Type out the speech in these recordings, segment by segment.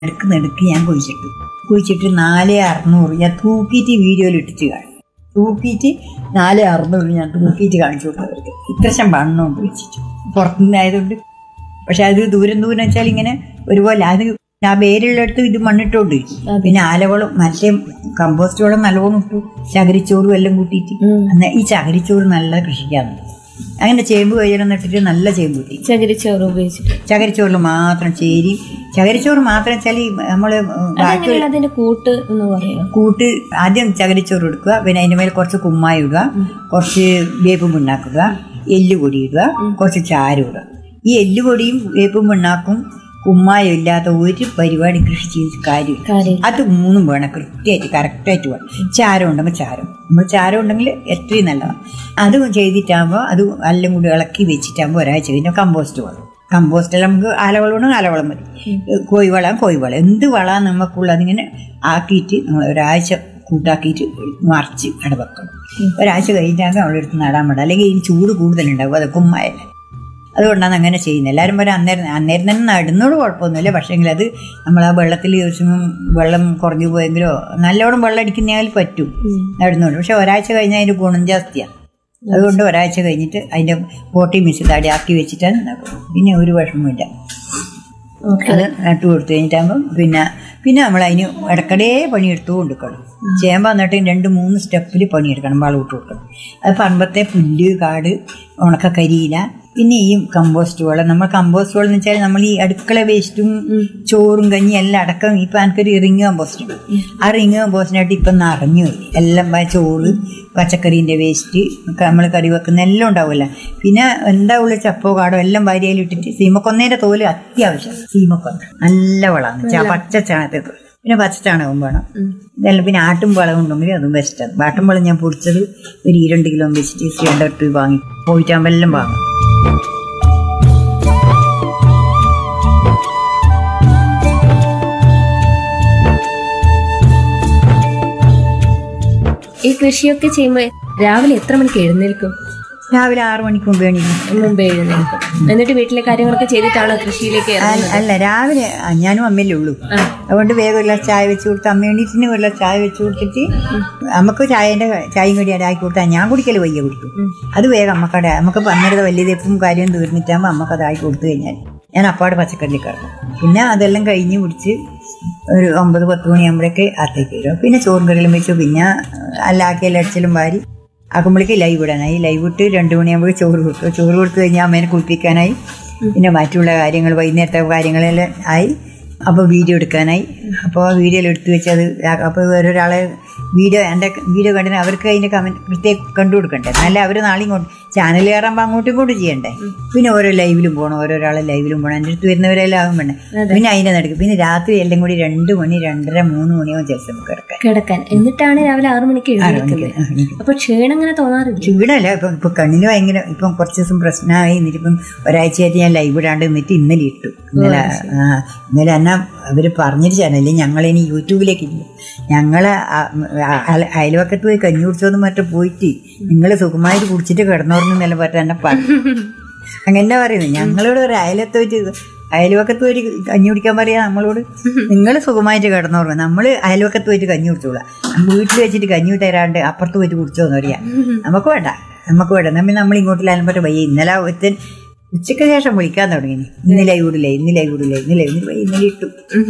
നടുക്ക് നടുക്ക് ഞാൻ കുഴിച്ചിട്ടു കുഴിച്ചിട്ട് നാല് അറുന്നൂറ് ഞാൻ തൂക്കിയിട്ട് വീഡിയോയിൽ ഇട്ടിട്ട് കാണും തൂക്കിയിട്ട് നാല് അറുന്നൂറ് ഞാൻ തൂക്കിയിട്ട് കാണിച്ചു കൊടുത്തവർക്ക് ഇത്രശം വണ്ണമുണ്ട് വെച്ചിട്ട് പുറത്തുനിന്ന് ആയതുകൊണ്ട് പക്ഷെ അത് ദൂരം ദൂരം വെച്ചാൽ ഇങ്ങനെ ഒരുപോലെ അത് ആ വേരുള്ളിടത്ത് ഇത് മണ്ണിട്ടോണ്ട് പിന്നെ ആലവളം മറ്റേ കമ്പോസ്റ്റ് വളം നല്ലോണം ഇട്ടു ചകിരിച്ചോറും എല്ലാം കൂട്ടിയിട്ട് അന്ന് ഈ ചകിരിച്ചോറ് നല്ല കൃഷിക്കാണ് അങ്ങനെ ചേമ്പ് കയ്യിലും നട്ടിട്ട് നല്ല ചേമ്പ് കിട്ടി ചകിരിച്ചോറ് ഉപയോഗിച്ചിട്ട് ചകരിച്ചോറിൽ മാത്രം ചേരി ചകരിച്ചോറ് മാത്രം വെച്ചാൽ നമ്മൾ ബാക്കി അതെങ്ങനെയാണ് അതിന്റെ കൂട്ട് എന്ന് പറയുന്നത് കൂട്ട് ആദ്യം ചകരിച്ചോറ് എടുക്കുക പിന്നെ അതിൻ്റെ മേലെ കുറച്ച് കുമ്മായി ഇടുക കുറച്ച് വേപ്പും പിണ്ണാക്കുക എല്ലുപൊടി ഇടുക കുറച്ച് ചാരം ഇടുക ഈ എല്ലുപൊടിയും വേപ്പും പിണ്ണാക്കും കുമ്മായം ഇല്ലാത്ത ഒരു പരിപാടി കൃഷി ചെയ്ത് കാര്യമില്ല കാര്യം അത് മൂന്നും വേണം കൃത്യമായിട്ട് കറക്റ്റായിട്ട് വേണം ചാരം ഉണ്ടെങ്കിൽ ചാരം നമ്മൾ ചാരം ഉണ്ടെങ്കിൽ എത്രയും നല്ലതാണ് അത് ചെയ്തിട്ടാകുമ്പോൾ അത് എല്ലാം കൂടി ഇളക്കി വെച്ചിട്ടാകുമ്പോൾ ഒരാഴ്ച കഴിഞ്ഞാൽ കമ്പോസ്റ്റ് വളം കമ്പോസ്റ്റിൽ നമുക്ക് ആലവളം ഉണ്ടെങ്കിൽ ആലവളം മതി കോഴിവളം കോഴിവളം എന്ത് വളം നമുക്കുള്ള അതിങ്ങനെ ആക്കിയിട്ട് നമ്മൾ ഒരാഴ്ച കൂട്ടാക്കിയിട്ട് മറിച്ച് അവിടെ വെക്കണം ഒരാഴ്ച കഴിഞ്ഞാൽ നമ്മളെടുത്ത് നടാൻ പാടില്ല അല്ലെങ്കിൽ ഇതിന് ചൂട് കൂടുതലുണ്ടാകും അത് കുമ്മായല്ല അതുകൊണ്ടാണ് അങ്ങനെ ചെയ്യുന്നത് എല്ലാവരും പറയും അന്നേരം അന്നേരം തന്നെ നടുന്നോട് കുഴപ്പമൊന്നുമില്ല പക്ഷേങ്കിൽ അത് നമ്മൾ ആ വെള്ളത്തിൽ ദിവസവും വെള്ളം കുറഞ്ഞു പോയെങ്കിലോ നല്ലോണം വെള്ളം അടിക്കുന്നതിൽ പറ്റും നടുന്നോട് പക്ഷെ ഒരാഴ്ച കഴിഞ്ഞാൽ അതിൻ്റെ ഗുണം ജാസ്തിയാണ് അതുകൊണ്ട് ഒരാഴ്ച കഴിഞ്ഞിട്ട് അതിൻ്റെ പോട്ടി മിക്സ് താടി ആക്കി വെച്ചിട്ടാണ് നടുന്നത് പിന്നെ ഒരു വിഷമമില്ല അത് നട്ടു കൊടുത്തു കഴിഞ്ഞിട്ടാകുമ്പം പിന്നെ പിന്നെ നമ്മൾ അതിന് ഇടക്കടേ പണിയെടുത്തു കൊടുക്കണം ചേമ്പ എന്നിട്ട് രണ്ട് മൂന്ന് സ്റ്റെപ്പിൽ പണിയെടുക്കണം വളം ഇട്ട് കൊടുക്കണം അത് പറമ്പത്തെ പുല്ല് കാട് ഉണക്ക കരിയില പിന്നെ ഈ കമ്പോസ്റ്റ് വളം നമ്മൾ കമ്പോസ്റ്റ് വളം എന്ന് വെച്ചാൽ നമ്മൾ ഈ അടുക്കള വേസ്റ്റും ചോറും കഞ്ഞി എല്ലാം അടക്കം ഇപ്പം എനിക്കൊരു റിങ് കമ്പോസ്റ്റ് ഉണ്ട് ആ റിങ് കമ്പോസ്റ്റിനായിട്ട് ഇപ്പം നിറഞ്ഞു പോയി എല്ലാം പ- ചോറ് പച്ചക്കറീൻ്റെ വേസ്റ്റ് നമ്മൾ കറി വെക്കുന്ന എല്ലാം ഉണ്ടാവില്ല പിന്നെ എന്താ ഉള്ള ചപ്പോ കാടോ എല്ലാം വാരിയയിലിട്ടിട്ട് സീമക്കൊന്നേൻ്റെ തോല് അത്യാവശ്യം സീമക്കൊന്ന നല്ല വളമാണ് ചാ- പച്ച ചാണകത്തെ തോല് പിന്നെ പച്ച ചാണകം വേണം ഇതെല്ലാം പിന്നെ ആട്ടും വളം ഉണ്ടെങ്കിൽ അതും ബെസ്റ്റാണ് ആട്ടും വളം ഞാൻ പൊടിച്ചത് ഒരു ഈ രണ്ട് കിലോ വെച്ചിട്ട് സിലിണ്ടർ വാങ്ങി പോയിട്ടാകുമ്പോൾ എല്ലാം വാങ്ങും ഈ കൃഷിയൊക്കെ ചെയ്യുമ്പോ രാവിലെ എത്ര മണിക്ക് എഴുന്നേൽക്കും രാവിലെ ആറു മണിക്ക് മുമ്പ് എണീക്കും മുമ്പേ എഴുന്നേൽക്കും എന്നിട്ട് വീട്ടിലെ കാര്യങ്ങളൊക്കെ ചെയ്തിട്ടാണോ കൃഷിയിലേക്ക് അല്ല- ഇറങ്ങുന്നത് അല്ല രാവിലെ ആ, ഞാനും അമ്മയല്ലേ ഉള്ളൂ അതുകൊണ്ട് വേഗം ഒരു ഗ്ലാസ് ചായ വെച്ച് കൊടുത്ത് അമ്മ എണീറ്റിന് ഒരു ഗ്ലാസ് ചായ വെച്ച് കൊടുത്തിട്ട് നമുക്ക് ചായന്റെ ചായയും കടി ആക്കി കൊടുത്താൽ ഞാൻ കുടിക്കൽ വയ്യ കുടിക്കും അത് വേഗം അമ്മക്കടെ നമുക്ക് പന്നേരത്തെ വലിയ തെപ്പും കാര്യവും തീർന്നിട്ടാകുമ്പോൾ അമ്മക്ക് അതാക്കി കൊടുത്തു കഴിഞ്ഞാൽ ഞാൻ അപ്പാട് പച്ചക്കറി കിടക്കും പിന്നെ അതെല്ലാം കഴിഞ്ഞ് കുടിച്ച് ഒരു ഒമ്പത് പത്ത് മണിയാകുമ്പോഴേക്ക് അകത്തേക്ക് വരും പിന്നെ ചോറും കറികളും വെച്ചു പിന്നെ അല്ലാക്കിയെല്ലാം അടിച്ചലും വാരി ആക്കുമ്പോഴേക്ക് ലൈവ് ഇടാനായി ലൈവ് ഇട്ട് രണ്ട് മണിയാകുമ്പോൾ ചോറ് കൊടുത്തു ചോറ് കൊടുത്തു കഴിഞ്ഞാൽ അമ്മേനെ കുളിപ്പിക്കാനായി പിന്നെ മറ്റുള്ള കാര്യങ്ങൾ വൈകുന്നേരത്തെ കാര്യങ്ങളെല്ലാം ആയി അപ്പോൾ വീഡിയോ എടുക്കാനായി അപ്പോൾ വീഡിയോയിൽ എടുത്തു വെച്ചത് അപ്പോൾ വേറൊരാളെ വീഡിയോ എൻ്റെ വീഡിയോ കണ്ടിന് അവർക്ക് അതിൻ്റെ കമൻറ്റ് പ്രത്യേകം കണ്ടു കൊടുക്കണ്ടേ നല്ല അവർ നാളെയും കൊണ്ട് ചാനൽ കയറുമ്പോൾ അങ്ങോട്ടും ഇങ്ങോട്ടും ചെയ്യണ്ടേ പിന്നെ ഓരോ ലൈവിലും പോകണം ഓരോരാളെ ലൈവിലും പോകണം എൻ്റെ അടുത്ത് വരുന്നവരെല്ലാം ആകും വേണ്ടേ പിന്നെ അതിൻ്റെ നടുക്ക് പിന്നെ രാത്രി എല്ലാം കൂടി രണ്ട് മണി രണ്ടര മൂന്ന് മണിയാവും ചിലപ്പോൾ നമുക്ക് കിടക്കാൻ കിടക്കാൻ എന്നിട്ടാണ് രാവിലെ ആറു മണിക്ക് എഴുന്നേൽക്കുന്നത് ആ, എനിക്ക് അപ്പൊ ക്ഷീണം അങ്ങനെ തോന്നാറില്ല ചൂടല്ല ഇപ്പം ഇപ്പം കണ്ണിന് ഭയങ്കര ഇപ്പം കുറച്ച് ദിവസം പ്രശ്നമായി എന്നിട്ടിപ്പം ഒരാഴ്ചയായിട്ട് ഞാൻ ലൈവ് ഇടാണ്ട് നിന്നിട്ട് ഇന്നലെ ഇട്ടു ഇന്നലെ ആ ഇന്നലെ എന്നാ അവർ പറഞ്ഞിട്ട് ചാനല്ലേ ഞങ്ങളിനി യൂട്യൂബിലേക്ക് ഇല്ല ഞങ്ങളെ അയൽവക്കത്ത് പോയി കഞ്ഞി കുടിച്ചോന്നും മറ്റും പോയിട്ട് നിങ്ങൾ സുഖമായിട്ട് കുടിച്ചിട്ട് കിടന്നോർന്ന് നില പറ്റാൻ എന്നെ പറഞ്ഞു അങ്ങനെ പറയുന്നത് ഞങ്ങളോട് ഒരു അയലത്ത് പോയിട്ട് അയൽവക്കത്ത് പോയിട്ട് കഞ്ഞി കുടിക്കാൻ പറയാ നമ്മളോട് നിങ്ങൾ സുഖമായിട്ട് കിടന്നോർമ്മ നമ്മൾ അയൽവക്കത്ത് പോയിട്ട് കഞ്ഞി കുടിച്ചോളാം വീട്ടിൽ വെച്ചിട്ട് കഞ്ഞി തരാണ്ട് അപ്പുറത്ത് പോയിട്ട് കുടിച്ചോന്ന് പറയാം നമുക്ക് വേണ്ട നമുക്ക് വേണ്ട നമ്മൾ നമ്മൾ ഇങ്ങോട്ട് ലാലും പറ്റ വയ്യ ഇന്നലെ ഒരുത്തൻ ഉച്ചയ്ക്ക് ശേഷം വിളിക്കാൻ തുടങ്ങി ഇന്ന് ലൈവ് ഇടില്ലേ ഇന്ന് ലൈവ് ഇടില്ലേ ഇന്ന് ലൈവ് ഇന്ന് ഇന്നലെ ഇട്ടു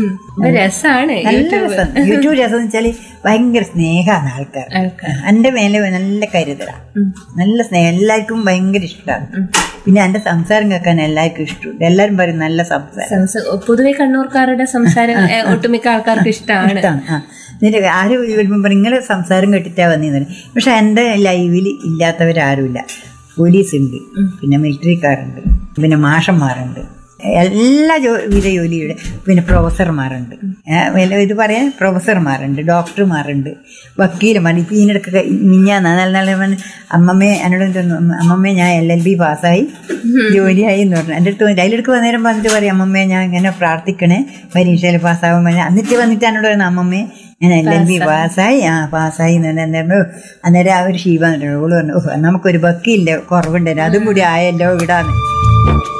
രസാണ് നല്ല രസം യൂട്യൂബ് രസം എന്ന് വെച്ചാല് ഭയങ്കര സ്നേഹമാണ് ആൾക്കാർ ആൾക്കാർ എൻ്റെ മേലെ നല്ല കരുതലാണ് നല്ല സ്നേഹം എല്ലാവർക്കും ഭയങ്കര ഇഷ്ടമാണ് പിന്നെ എൻ്റെ സംസാരം കേൾക്കാൻ എല്ലാവർക്കും ഇഷ്ടമുണ്ട് എല്ലാവരും പറയും നല്ല സംസാരം സംസ- പൊതുവെ കണ്ണൂർക്കാരുടെ സംസാരം ഏ, ഒട്ടുമിക്ക ആൾക്കാർക്ക് ഇഷ്ടമാണ് ഇഷ്ടമാണ് ആ എന്നിട്ട് ആര് വരുമ്പോൾ പറയും നിങ്ങൾ സംസാരം കേട്ടിട്ടാ വന്നിരുന്നത് പക്ഷെ എൻ്റെ ലൈവിൽ ഇല്ലാത്തവരാരുമില്ല പോലീസ് ഉണ്ട് പിന്നെ മിലിറ്ററിക്കാരുണ്ട് പിന്നെ മാഷന്മാരുണ്ട് എല്ലാ ജോ വിധ ജോലിയുടെ പിന്നെ പ്രൊഫസർമാരുണ്ട് ഏ, വല്ല ഇത് പറയാൻ പ്രൊഫസർമാരുണ്ട് ഡോക്ടർമാരുണ്ട് വക്കീലന്മാർ ഇപ്പം ഇതിനിടയ്ക്ക് മിഞ്ഞാന്ന് നല്ല നല്ല പറഞ്ഞ് അമ്മമ്മയെ എന്നോട് തോന്നുന്നു അമ്മമ്മയെ ഞാൻ എൽ എൽ ബി പാസ്സായി ജോലിയായി എന്ന് പറഞ്ഞു എൻ്റെ അടുത്ത് വന്നിട്ട് അതിലെടുക്ക് വന്നേരം വന്നിട്ട് പറയും അമ്മമ്മയെ ഞാൻ ഇങ്ങനെ പ്രാർത്ഥിക്കണേ പരീക്ഷയിൽ പാസ്സാവാൻ പറഞ്ഞാൽ എന്നിട്ട് വന്നിട്ട് എന്നോട് പറയുന്നത് അമ്മമ്മയെ ഞാൻ എൽ എൽ ബി പാസ്സായി ആ പാസ്സായി എന്ന് പറഞ്ഞു അന്നേരം ആ ഒരു ഷീബ എന്നിട്ട് ഓള് പറഞ്ഞു "ഓ, നമുക്കൊരു വക്കീലിൻ്റെ കുറവുണ്ടായിരുന്നു അതും കൂടി ആയല്ലോ ഇടാന്ന്